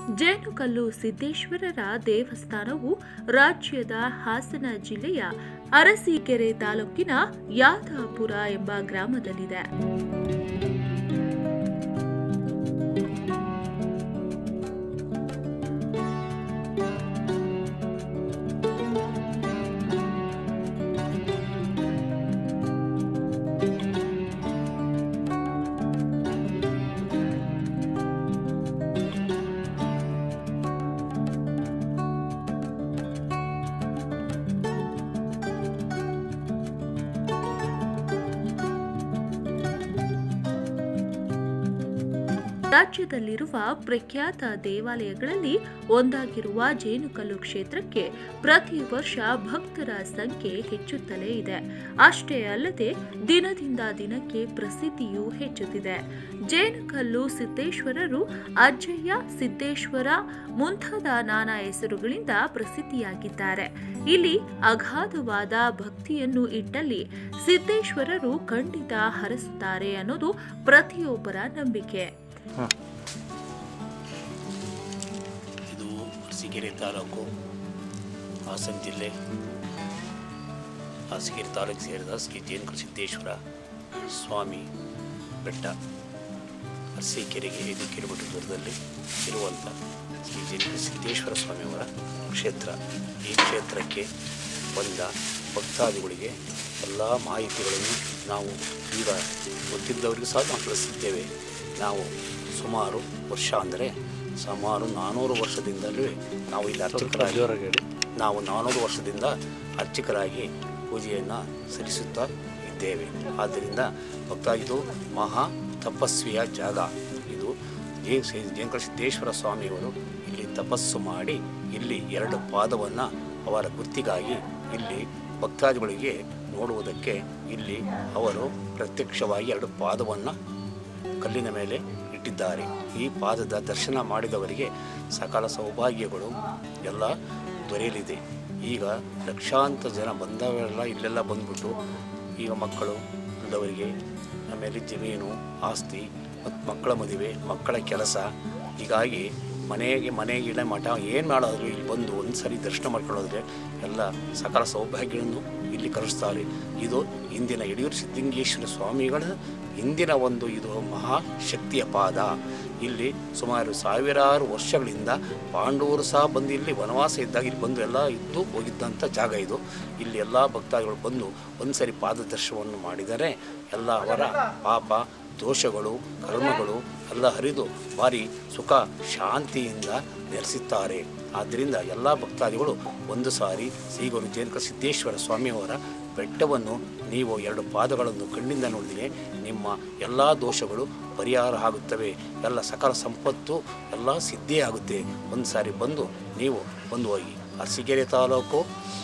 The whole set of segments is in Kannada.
ಜೇನುಕಲ್ಲು ಸಿದ್ದೇಶ್ವರರ ದೇವಸ್ಥಾನವು ರಾಜ್ಯದ ಹಾಸನ ಜಿಲ್ಲೆಯ ಅರಸೀಕೆರೆ ತಾಲೂಕಿನ ಯಾದಾಪುರ ಎಂಬ ಗ್ರಾಮದಲ್ಲಿದೆ ರಾಜ್ಯದಲ್ಲಿರುವ ಪ್ರಖ್ಯಾತ ದೇವಾಲಯಗಳಲ್ಲಿ ಒಂದಾಗಿರುವ ಜೇನುಕಲ್ಲು ಕ್ಷೇತ್ರಕ್ಕೆ ಪ್ರತಿ ವರ್ಷ ಭಕ್ತರ ಸಂಖ್ಯೆ ಹೆಚ್ಚುತ್ತಲೇ ಇದೆ ಅಷ್ಟೇ ಅಲ್ಲದೆ ದಿನದಿಂದ ದಿನಕ್ಕೆ ಪ್ರಸಿದ್ಧಿಯೂ ಹೆಚ್ಚುತ್ತಿದೆ ಜೇನುಕಲ್ಲು ಸಿದ್ದೇಶ್ವರರು ಅಜ್ಜಯ್ಯ ಸಿದ್ದೇಶ್ವರ ಮುಂತಾದ ನಾನಾ ಹೆಸರುಗಳಿಂದ ಪ್ರಸಿದ್ಧಿಯಾಗಿದ್ದಾರೆ ಇಲ್ಲಿ ಅಗಾಧವಾದ ಭಕ್ತಿಯನ್ನು ಇಟ್ಟಲ್ಲಿ ಸಿದ್ದೇಶ್ವರರು ಖಂಡಿತ ಹರಸುತ್ತಾರೆ ಅನ್ನೋದು ಪ್ರತಿಯೊಬ್ಬರ ನಂಬಿಕೆ ಇದು ಅರಸೀಕೆರೆ ತಾಲೂಕು ಹಾಸನ ಜಿಲ್ಲೆ ಅರಸೀಕೆರೆ ತಾಲೂಕು ಸೇರಿದ ಶ್ರೀ ಜೇನುಕರ ಸಿದ್ದೇಶ್ವರ ಸ್ವಾಮಿ ಬೆಟ್ಟ ಅರಸೀಕೆರೆಗೆ ಐದು ಕಿಲೋಮೀಟರ್ ದೂರದಲ್ಲಿ ಇರುವಂಥ ಶ್ರೀ ಜೇನುಕರ ಸಿದ್ದೇಶ್ವರ ಸ್ವಾಮಿಯವರ ಕ್ಷೇತ್ರ ಈ ಕ್ಷೇತ್ರಕ್ಕೆ ಬಂದ ಭಕ್ತಾದಿಗಳಿಗೆ ಎಲ್ಲ ಮಾಹಿತಿಗಳನ್ನು ನಾವು ಈಗ ಗೊತ್ತಿದ್ದವರಿಗೂ ಸಹ ನಾವು ತಿಳಿಸಿದ್ದೇವೆ ನಾವು ಸುಮಾರು ವರ್ಷ ಅಂದರೆ ಸುಮಾರು ನಾನ್ನೂರು ವರ್ಷದಿಂದಲೂ ನಾವು ಇಲ್ಲಿ ಅರ್ಚಕರಾಗಿ ನಾವು ನಾನ್ನೂರು ವರ್ಷದಿಂದ ಅರ್ಚಕರಾಗಿ ಪೂಜೆಯನ್ನು ಸಲ್ಲಿಸುತ್ತಾ ಇದ್ದೇವೆ ಆದ್ದರಿಂದ ಭಕ್ತ ಇದು ಮಹಾ ತಪಸ್ವಿಯ ಜಾಗ ಇದು ಜೇ ಜೇಂಕರ ಸಿದ್ದೇಶ್ವರ ಸ್ವಾಮಿಯವರು ಇಲ್ಲಿ ತಪಸ್ಸು ಮಾಡಿ ಇಲ್ಲಿ ಎರಡು ಪಾದವನ್ನು ಅವರ ಗುರ್ತಿಗಾಗಿ ಇಲ್ಲಿ ಭಕ್ತಾದಿಗಳಿಗೆ ನೋಡುವುದಕ್ಕೆ ಇಲ್ಲಿ ಅವರು ಪ್ರತ್ಯಕ್ಷವಾಗಿ ಎರಡು ಪಾದವನ್ನು ಕಲ್ಲಿನ ಮೇಲೆ ಇಟ್ಟಿದ್ದಾರೆ ಈ ಪಾದದ ದರ್ಶನ ಮಾಡಿದವರಿಗೆ ಸಕಲ ಸೌಭಾಗ್ಯಗಳು ಎಲ್ಲ ದೊರೆಯಲಿದೆ ಈಗ ಲಕ್ಷಾಂತರ ಜನ ಬಂದವರೆಲ್ಲ ಇಲ್ಲೆಲ್ಲ ಬಂದ್ಬಿಟ್ಟು ಈಗ ಮಕ್ಕಳು ಇಲ್ಲದವರಿಗೆ ಆಮೇಲೆ ಜಮೀನು ಆಸ್ತಿ ಮತ್ತು ಮಕ್ಕಳ ಮದುವೆ ಮಕ್ಕಳ ಕೆಲಸ ಹೀಗಾಗಿ ಮನೆಗೆ ಮನೆಗಿಡ ಮಠ ಏನು ಮಾಡೋದ್ರು ಇಲ್ಲಿ ಬಂದು ಒಂದು ಸರಿ ದರ್ಶನ ಮಾಡ್ಕೊಳ್ಳೋದ್ರೆ ಎಲ್ಲ ಸಕಲ ಸೌಭಾಗ್ಯಗಳನ್ನು ಇಲ್ಲಿ ಕಲಿಸ್ತಾರೆ ಇದು ಇಂದಿನ ಯಡಿಯೂರು ಸಿದ್ಧಲಿಂಗೇಶ್ವರ ಸ್ವಾಮಿಗಳ ಇಂದಿನ ಒಂದು ಇದು ಮಹಾಶಕ್ತಿಯ ಪಾದ ಇಲ್ಲಿ ಸುಮಾರು ಸಾವಿರಾರು ವರ್ಷಗಳಿಂದ ಪಾಂಡವರು ಸಹ ಬಂದು ಇಲ್ಲಿ ವನವಾಸ ಇದ್ದಾಗ ಇಲ್ಲಿ ಬಂದು ಎಲ್ಲ ಇದ್ದು ಹೋಗಿದ್ದಂಥ ಜಾಗ ಇದು ಇಲ್ಲಿ ಎಲ್ಲ ಭಕ್ತಾದಿಗಳು ಬಂದು ಒಂದು ಸರಿ ಪಾದದರ್ಶನವನ್ನು ಮಾಡಿದರೆ ಎಲ್ಲ ಅವರ ಪಾಪ ದೋಷಗಳು ಕರ್ಮಗಳು ಎಲ್ಲ ಹರಿದು ಭಾರಿ ಸುಖ ಶಾಂತಿಯಿಂದ ನೆಲೆಸುತ್ತಾರೆ ಆದ್ದರಿಂದ ಎಲ್ಲ ಭಕ್ತಾದಿಗಳು ಒಂದು ಸಾರಿ ಶ್ರೀ ಗುರು ಜೇನುಕ ಸಿದ್ದೇಶ್ವರ ಸ್ವಾಮಿಯವರ ಬೆಟ್ಟವನ್ನು ನೀವು ಎರಡು ಪಾದಗಳನ್ನು ಕಣ್ಣಿಂದ ನೋಡಿದರೆ ನಿಮ್ಮ ಎಲ್ಲ ದೋಷಗಳು ಪರಿಹಾರ ಆಗುತ್ತವೆ ಎಲ್ಲ ಸಕಲ ಸಂಪತ್ತು ಎಲ್ಲ ಸಿದ್ಧಿ ಆಗುತ್ತೆ ಒಂದು ಸಾರಿ ಬಂದು ನೀವು ಬಂದು ಹೋಗಿ ಅರಸೀಕೆರೆ ತಾಲೂಕು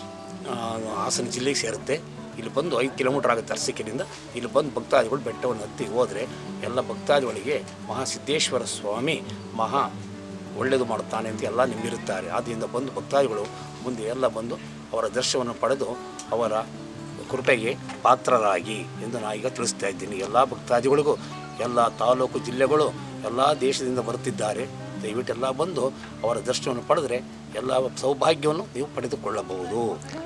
ಆ, ಹಾಸನ ಜಿಲ್ಲೆಗೆ ಸೇರುತ್ತೆ ಇಲ್ಲಿ ಬಂದು ಐದು ಕಿಲೋಮೀಟ್ರ್ ಆಗುತ್ತೆ ಅರಸೀಕೆರೆಯಿಂದ ಇಲ್ಲಿ ಬಂದು ಭಕ್ತಾದಿಗಳು ಬೆಟ್ಟವನ್ನು ಹತ್ತಿ ಹೋದರೆ ಎಲ್ಲ ಭಕ್ತಾದಿಗಳಿಗೆ ಮಹಾಸಿದ್ದೇಶ್ವರ ಸ್ವಾಮಿ ಮಹಾ ಒಳ್ಳೆಯದು ಮಾಡುತ್ತಾನೆ ಅಂತ ಎಲ್ಲ ನಂಬಿರುತ್ತಾರೆ ಆದ್ದರಿಂದ ಬಂದು ಭಕ್ತಾದಿಗಳು ಮುಂದೆ ಎಲ್ಲ ಬಂದು ಅವರ ದರ್ಶನವನ್ನು ಪಡೆದು ಅವರ ಕೃಪೆಗೆ ಪಾತ್ರರಾಗಿ ಎಂದು ನಾನು ಈಗ ತಿಳಿಸ್ತಾ ಇದ್ದೀನಿ ಎಲ್ಲ ಭಕ್ತಾದಿಗಳಿಗೂ ಎಲ್ಲ ತಾಲೂಕು ಜಿಲ್ಲೆಗಳು ಎಲ್ಲ ದೇಶದಿಂದ ಬರುತ್ತಿದ್ದಾರೆ ದಯವಿಟ್ಟು ಎಲ್ಲ ಬಂದು ಅವರ ದರ್ಶನವನ್ನು ಪಡೆದರೆ ಎಲ್ಲ ಸೌಭಾಗ್ಯವನ್ನು ನೀವು ಪಡೆದುಕೊಳ್ಳಬಹುದು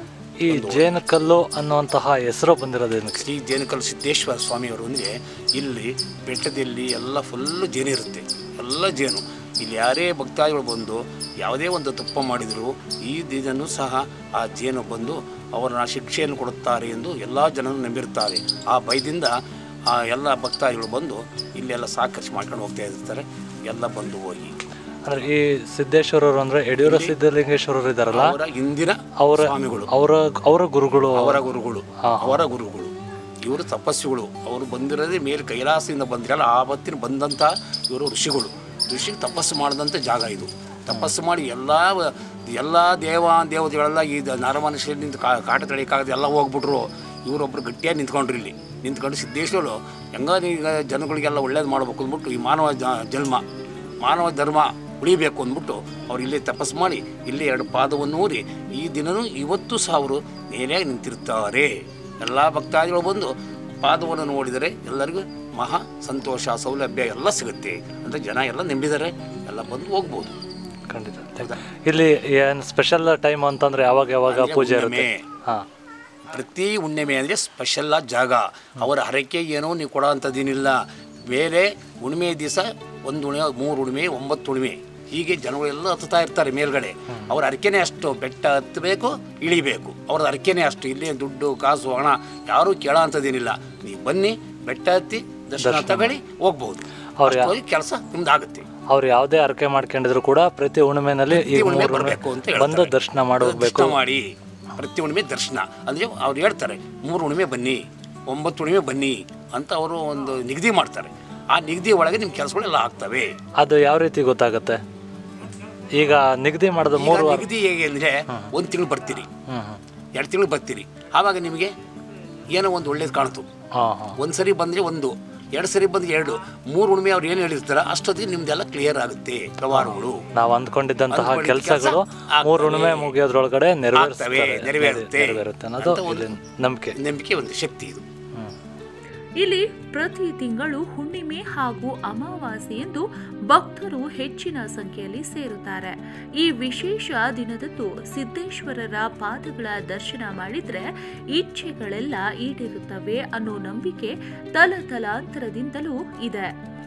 ಈ ಜೇನುಕಲ್ಲು ಅನ್ನುವಂತಹ ಹೆಸರು ಬಂದಿರೋದೇನಕ್ಕೆ ಶ್ರೀ ಜೇನುಕಲ್ ಸಿದ್ದೇಶ್ವರ ಸ್ವಾಮಿಯವರು ಅಂದರೆ ಇಲ್ಲಿ ಬೆಟ್ಟದಲ್ಲಿ ಎಲ್ಲ ಫುಲ್ಲು ಜೇನು ಇರುತ್ತೆ ಎಲ್ಲ ಜೇನು ಇಲ್ಲಿ ಯಾರೇ ಭಕ್ತಾದಿಗಳು ಬಂದು ಯಾವುದೇ ಒಂದು ತಪ್ಪು ಮಾಡಿದರೂ ಈ ದಿನನೂ ಸಹ ಆ ಜೇನು ಬಂದು ಅವರನ್ನ ಶಿಕ್ಷೆಯನ್ನು ಕೊಡುತ್ತಾರೆ ಎಂದು ಎಲ್ಲ ಜನರು ನಂಬಿರುತ್ತಾರೆ ಆ ಭಯದಿಂದ ಆ ಎಲ್ಲ ಭಕ್ತಾದಿಗಳು ಬಂದು ಇಲ್ಲೆಲ್ಲ ಸಾಕಷ್ಟು ಮಾಡ್ಕೊಂಡು ಹೋಗ್ತಾ ಇರ್ತಾರೆ ಎಲ್ಲ ಬಂದು ಹೋಗಿ ಅಂದ್ರೆ ಈ ಸಿದ್ದೇಶ್ವರರು ಅಂದ್ರೆ ಯಡಿಯೂರು ಸಿದ್ದಲಿಂಗೇಶ್ವರರು ಇದಾರಲ್ಲ ಅವರ ಇಂದಿನ ಅವರ ಸ್ವಾಮಿಗಳು ಅವರ ಅವರ ಗುರುಗಳು ಅವರ ಗುರುಗಳು ಅವರ ಗುರುಗಳು ಇವರು ತಪಸ್ವಿಗಳು ಅವರು ಬಂದಿರೋದೇ ಮೇಲೆ ಕೈಲಾಸದಿಂದ ಬಂದಿರಲ್ಲ ಆವತ್ತಿನ ಬಂದಂಥ ಇವರು ಋಷಿಗಳು ಋಷಿ ತಪಸ್ಸು ಮಾಡಿದಂಥ ಜಾಗ ಇದು ತಪಸ್ಸು ಮಾಡಿ ಎಲ್ಲ ಎಲ್ಲ ದೇವ ದೇವತೆಗಳೆಲ್ಲ ಈ ನರಮನುಷ್ಯರಿಂದ ಕಾ ಕಾಟ ತಡೆಯೋಕ್ಕಾಗದೆ ಎಲ್ಲ ಹೋಗ್ಬಿಟ್ರು ಇವರೊಬ್ಬರು ಗಟ್ಟಿಯಾಗಿ ನಿಂತ್ಕೊಂಡ್ರು ಇಲ್ಲಿ ನಿಂತ್ಕೊಂಡು ಸಿದ್ದೇಶ್ವರು ಹೆಂಗ ಈಗ ಜನಗಳಿಗೆಲ್ಲ ಒಳ್ಳೇದು ಮಾಡ್ಬೇಕು ಅಂದ್ಬಿಟ್ಟು ಈ ಮಾನವ ಜ- ಜನ್ಮ ಮಾನವ ಧರ್ಮ ಉಳಿಬೇಕು ಅಂದ್ಬಿಟ್ಟು ಅವ್ರು ಇಲ್ಲಿ ತಪಸ್ಸು ಮಾಡಿ ಇಲ್ಲಿ ಎರಡು ಪಾದವನ್ನು ಊರಿ ಈ ದಿನನೂ ಇವತ್ತು ಸಹ ಅವರು ನೇರೇ ನಿಂತಿರ್ತಾರೆ ಎಲ್ಲ ಭಕ್ತಾದಿಗಳು ಬಂದು ಪಾದವನ್ನು ನೋಡಿದರೆ ಎಲ್ಲರಿಗೂ ಮಹಾ ಸಂತೋಷ ಸೌಲಭ್ಯ ಎಲ್ಲ ಸಿಗುತ್ತೆ ಅಂದರೆ ಜನ ಎಲ್ಲ ನಂಬಿದ್ದಾರೆ ಎಲ್ಲ ಬಂದು ಹೋಗ್ಬೋದು ಖಂಡಿತ ಇಲ್ಲಿ ಏನು ಸ್ಪೆಷಲ್ ಟೈಮ್ ಅಂತಂದ್ರೆ ಯಾವಾಗ ಯಾವಾಗ ಅಂದ್ರೆ ಪೂಜೆ ಇರುತ್ತೆ ಹುಣ್ಣಿಮೆ. ಹಾಂ ಪ್ರತಿ ಹುಣ್ಣಿಮೆ ಅಂದರೆ ಸ್ಪೆಷಲ್ಲ ಜಾಗ ಅವರ ಹರಕೆ ಏನೋ ನೀವು ಕೊಡೋ ಅಂಥದ್ದೇನಿಲ್ಲ ಬೇರೆ ಹುಣ್ಣಿಮೆ ದಿವಸ ಒಂದು ಹುಣ್ಣಿಮೆ ಮೂರು ಹುಣ್ಣಿಮೆ ಒಂಬತ್ತು ಹುಣ್ಣಿಮೆ ಹೀಗೆ ಜನಗಳೆಲ್ಲ ಹತ್ತುತ್ತಾ ಇರ್ತಾರೆ ಮೇಲ್ಗಡೆ ಅವ್ರ ಹರಕೆನೇ ಅಷ್ಟು ಬೆಟ್ಟ ಹತ್ತಬೇಕು ಇಳಿಬೇಕು ಅವ್ರ ಹರಕೆನೇ ಅಷ್ಟು ಇಲ್ಲಿ ದುಡ್ಡು ಕಾಸು ಹಣ ಯಾರೂ ಕೇಳೋ ಅಂಥದ್ದೇನಿಲ್ಲ ನೀವು ಬನ್ನಿ ಬೆಟ್ಟ ಹತ್ತಿ ದರ್ಶನ ತಗೊಳ್ಳಿ ಹೋಗ್ಬೋದು ಅವ್ರು ಯಾ- ಹೋಗಿ ಕೆಲಸ ನಿಮ್ದಾಗುತ್ತೆ ಅವ್ರು ಯಾವುದೇ ಅರ್ಕೆ ಮಾಡ್ಕೊಂಡಿದ್ರು ಕೂಡ ಪ್ರತಿ ಹುಣ್ಣಿಮೆನಲ್ಲಿ ಈ ಪ್ರತಿ ಹುಣ್ಣಿಮೆ ಮೂರು ಹುಣ್ಣಿಮೆ ಬರಬೇಕು ಅಂತ ಬಂದು ಹೇಳ್ತಾರೆ. ದರ್ಶನ ಮಾಡಿ ಹೋಗ್ಬೇಕು ದರ್ಶನ ಮಾಡಿ ಪ್ರತಿ ಹುಣ್ಣಿಮೆ ದರ್ಶನ ಅಂದರೆ ಅವ್ರು ಹೇಳ್ತಾರೆ ಮೂರು ಹುಣ್ಣಿಮೆ ಬನ್ನಿ ಒಂಬತ್ತು ಹುಣ್ಣಿಮೆ ಬನ್ನಿ ಅಂತ ಅವರು ಒಂದು ನಿಗದಿ ಮಾಡ್ತಾರೆ ಆ ನಿಗದಿ ಒಳಗೆ ನಿಮ್ಮ ಕೆಲಸಗಳೆಲ್ಲ ಆಗ್ತವೆ ಅದು ಯಾವ ರೀತಿ ಗೊತ್ತಾಗುತ್ತೆ ಈಗ ನಿಗದಿ ಮಾಡಿದ ಈಗ ಮೂರು ವಾರ ನಿಗದಿ ಹೇಗೆ ಅಂದರೆ ಒಂದು ತಿಂಗಳು ಬರ್ತೀರಿ ಹ್ಮ್ ಹ್ಮ್ ಎರಡು ತಿಂಗಳು ಬರ್ತೀರಿ ಆವಾಗ ನಿಮಗೆ ಏನೋ ಒಂದು ಒಳ್ಳೇದು ಕಾಣ್ತು ಹಾಂ ಹಾಂ ಒಂದು ಸರಿ ಬಂದರೆ ಒಂದು ಎರಡು ಸರಿ ಬಂದ್ರೆ ಎರಡು ಮೂರು ಹುಣ್ಣಿಮೆ ಅವ್ರು ಏನು ಹೇಳಿರ್ತಾರೆ ಅಷ್ಟೊತ್ತಿಗೆ ನಿಮ್ದೆಲ್ಲ ಕ್ಲಿಯರ್ ಆಗುತ್ತೆ ವ್ಯವಹಾರಗಳು ನಾವು ಅಂದ್ಕೊಂಡಿದ್ದಂತಹ ಅಂದ್ಕೊಂಡಿದ್ದ ಕೆಲಸಗಳು ಕೆಲ್ಸ ಮೂರು ಹುಣ್ಣಿಮೆ ಆಗ್ತವೆ. ಮುಗಿಯೋದ್ರೊಳಗಡೆ ನೆರವೇರಿಸ್ತವೆ ಆಗ್ತವೆ, ನೆರವೇರುತ್ತೆ. ನೆರವೇರುತ್ತೆ ಅನ್ನೋದು ಅಂತ ಒಂದು- ಇಲ್ಲಿ ನಂಬಿಕೆ ನಂಬಿಕೆ ಒಂದು ಶಕ್ತಿ ಇದು ಹ್ಮ್. ಇಲ್ಲಿ ಪ್ರತಿ ತಿಂಗಳು ಹುಣ್ಣಿಮೆ ಹಾಗೂ ಅಮಾವಾಸ್ಯೆಯಂದು ಭಕ್ತರು ಹೆಚ್ಚಿನ ಸಂಖ್ಯೆಯಲ್ಲಿ ಸೇರುತ್ತಾರೆ ಈ ವಿಶೇಷ ದಿನದಂದು ಸಿದ್ದೇಶ್ವರರ ಪಾದಗಳ ದರ್ಶನ ಮಾಡಿದ್ರೆ ಇಚ್ಛೆಗಳೆಲ್ಲ ಈಡೇರುತ್ತವೆ ಅನ್ನೋ ನಂಬಿಕೆ ತಲತಲಾಂತರದಿಂದಲೂ ಇದೆ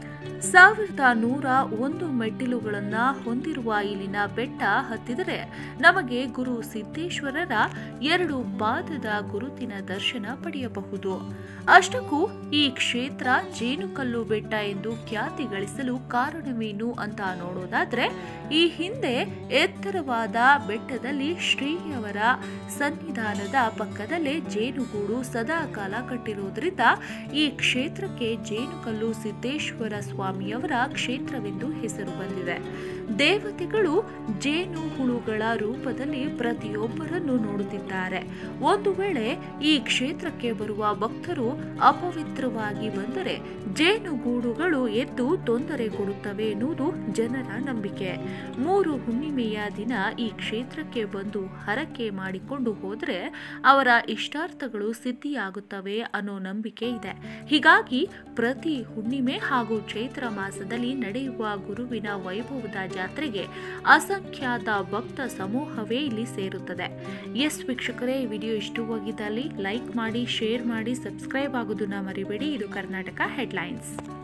ಸಾವಿರದ ನೂರ ಒಂದು ಮೆಟ್ಟಿಲುಗಳನ್ನ ಹೊಂದಿರುವ ಇಲ್ಲಿನ ಬೆಟ್ಟ ಹತ್ತಿದರೆ ನಮಗೆ ಗುರು ಸಿದ್ದೇಶ್ವರರ ಎರಡು ಪಾದದ ಗುರುತಿನ ದರ್ಶನ ಪಡೆಯಬಹುದು ಅಷ್ಟಕ್ಕೂ ಈ ಕ್ಷೇತ್ರ ಜೇನುಕಲ್ಲು ಬೆಟ್ಟ ಎಂದು ಖ್ಯಾತಿ ಗಳಿಸಲು ಕಾರಣವೇನು ಅಂತ ನೋಡೋದಾದ್ರೆ ಈ ಹಿಂದೆ ಎತ್ತರವಾದ ಬೆಟ್ಟದಲ್ಲಿ ಶ್ರೀಯವರ ಸನ್ನಿಧಾನದ ಪಕ್ಕದಲ್ಲೇ ಜೇನುಗೂಡು ಸದಾ ಕಾಲ ಕಟ್ಟಿರುವುದರಿಂದ ಈ ಕ್ಷೇತ್ರಕ್ಕೆ ಜೇನುಕಲ್ಲು ಸಿದ್ದೇಶ್ವರ ಸ್ವಾಮಿಯವರ ಕ್ಷೇತ್ರವೆಂದು ಹೆಸರು ಬಂದಿದೆ ದೇವತೆಗಳು ಜೇನು ಹುಳುಗಳ ರೂಪದಲ್ಲಿ ಪ್ರತಿಯೊಬ್ಬರನ್ನು ನೋಡುತ್ತಿದ್ದಾರೆ ಒಂದು ವೇಳೆ ಈ ಕ್ಷೇತ್ರಕ್ಕೆ ಬರುವ ಭಕ್ತರು ಅಪವಿತ್ರವಾಗಿ ಬಂದರೆ ಜೇನುಗೂಡುಗಳು ಎದ್ದು ತೊಂದರೆ ಕೊಡುತ್ತವೆ ಎನ್ನುವುದು ಜನರ ನಂಬಿಕೆ ಮೂರು ಹುಣ್ಣಿಮೆಯ ದಿನ ಈ ಕ್ಷೇತ್ರಕ್ಕೆ ಬಂದು ಹರಕೆ ಮಾಡಿಕೊಂಡು ಹೋದರೆ ಅವರ ಇಷ್ಟಾರ್ಥಗಳು ಸಿದ್ಧಿಯಾಗುತ್ತವೆ ಅನ್ನೋ ನಂಬಿಕೆ ಇದೆ ಹೀಗಾಗಿ ಪ್ರತಿ ಹುಣ್ಣಿಮೆ ಹಾಗೂ ಚೈತ್ರ ಮಾಸದಲ್ಲಿ ನಡೆಯುವ ಗುರುವಿನ ವೈಭವದ ಜಾತ್ರೆಗೆ ಅಸಂಖ್ಯಾತ ಭಕ್ತ ಸಮೂಹವೇ ಇಲ್ಲಿ ಸೇರುತ್ತದೆ ಎಸ್ ವೀಕ್ಷಕರೇ ಈ ವಿಡಿಯೋ ಇಷ್ಟವಾಗಿದ್ದಲ್ಲಿ ಲೈಕ್ ಮಾಡಿ ಶೇರ್ ಮಾಡಿ ಸಬ್ಸ್ಕ್ರೈಬ್ ಆಗೋದನ್ನ ಮರಿಬೇಡಿ ಇದು ಕರ್ನಾಟಕ ಹೆಡ್ಲೈನ್ಸ್